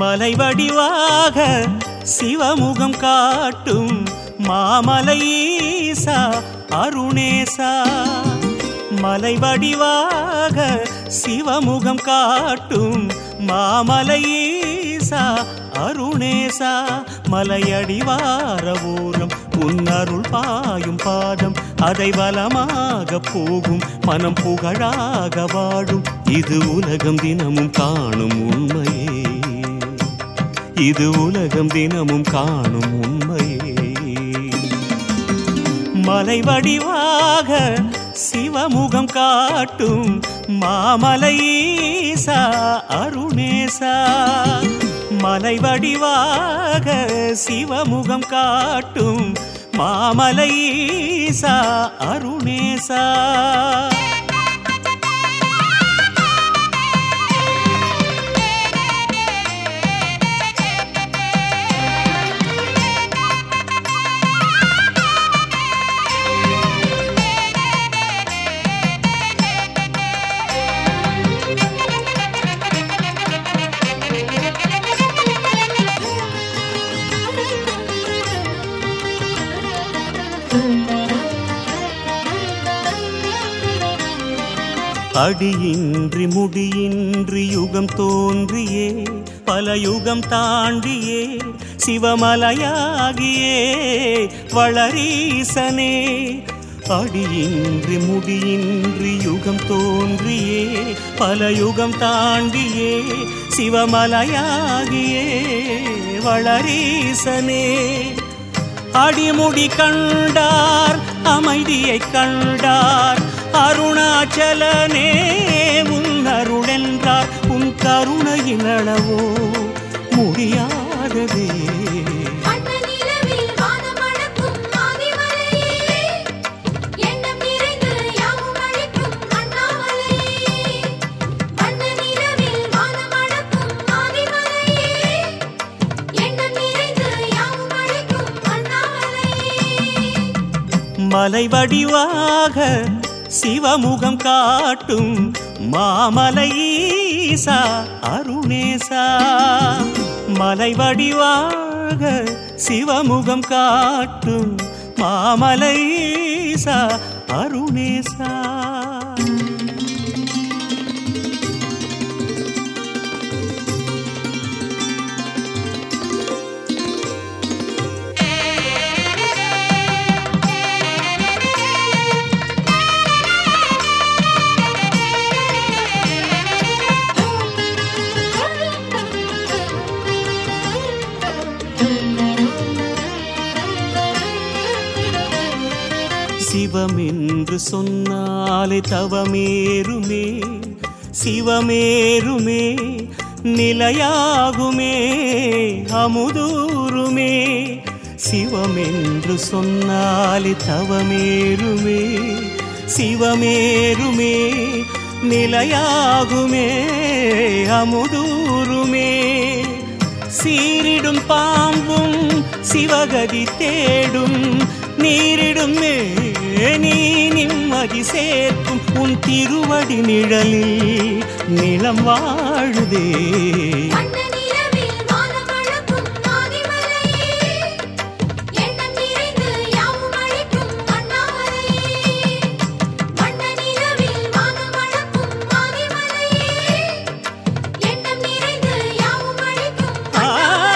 மலை வடிவாக சிவமுகம் காட்டும் மாமலை ஈசா அருணேசா மலை வடிவாக சிவமுகம் காட்டும் மாமலை ஈசா அருணேசா மலையடிவார ஓரம் உன்னருள் பாயும் பாதம் அதை வலமாக போகும் மனம் புகழாக வாழும் இது உலகம் தினமும் காணும் உண்மையே இது உலகம் தினமும் காணும் உண்மையே மலை வடிவாக சிவமுகம் காட்டும் மாமலை ஈசா அருணேசா மலை வடிவாக சிவமுகம் காட்டும் மாமலை ஈசா அருணேசா அடியின்றி முடியின்றி யுகம் தோன்றியே பல யுகம் தாண்டியே சிவமலையாகியே வளரீசனே அடியின்றி முடியின்றி யுகம் தோன்றியே பல யுகம் தாண்டியே சிவமலையாகியே வளரீசனே அடிமுடி கண்டார் அமைதியை கண்டார் அருணாச்சலனே உன் அருளென்றார் உன் கருணையின் அளவோ முடியாததே வண்ண நிலவில் வானமளக்கும் ஆதிமலையே எண்ணம் நிறைந்து யாவும் அழைக்கும் அண்ணாமலையே வண்ண நிலவில் வானமளக்கும் ஆதிமலையே எண்ணம் நிறைந்து யாவும் அழைக்கும் அண்ணாமலையே மலை வடிவாக சிவமுகம் காட்டும் மாமலை ஈசா அருணேசா மலை வடிவாக சிவமுகம் காட்டும் மாமலை ஈசா அருணேசா சிவம் என்று சொன்னாலே தவமேறுமே சிவமேறுமே நிலையாகுமே அமுதூருமே சிவம் என்று சொன்னாலே தவமேறுமே சிவமேறுமே நிலையாகுமே அமுதூருமே சீரிடும் பாம்பும் சிவகதி தேடும் நீரிடும் நீ நிம்மதி சேர்க்கும் உன் திருவடி நிழலில் நிலம் வாழுதே வண்ண நிலவில் வானமளக்கும் ஆதிமலையே எண்ணம் நிறைந்து யாவும் அழைக்கும் அண்ணாமலையே வண்ண நிலவில் வானமளக்கும் ஆதிமலையே எண்ணம் நிறைந்து யாவும் அழைக்கும் ஆ,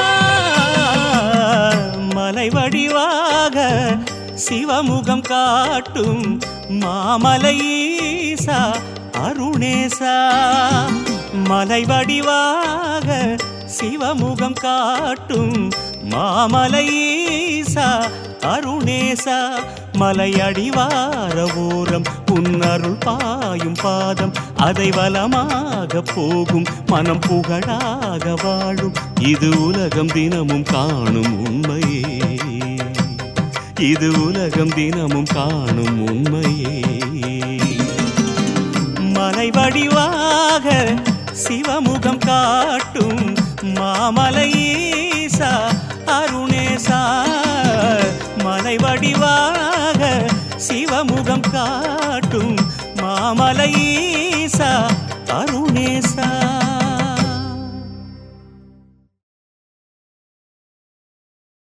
மலை வடிவாக சிவமுகம் காட்டும் மாமலை ஈசா அருணேசா மலை வடிவாக சிவமுகம் காட்டும் மாமலை ஈசா அருணேசா மலையடிவார ஓரம் உன்னருள் பாயும் பாதம் அதை வலமாக போகும் மனம் புகழாக வாழும் இது உலகம் தினமும் காணும் உண்மையே இது உலகம் தினமும் காணும் உண்மையே மலை வடிவாக சிவமுகம் காட்டும் மாமலை ஈசா அருணேசா மலை வடிவாக சிவமுகம் காட்டும் மாமலை ஈசா அருணேசா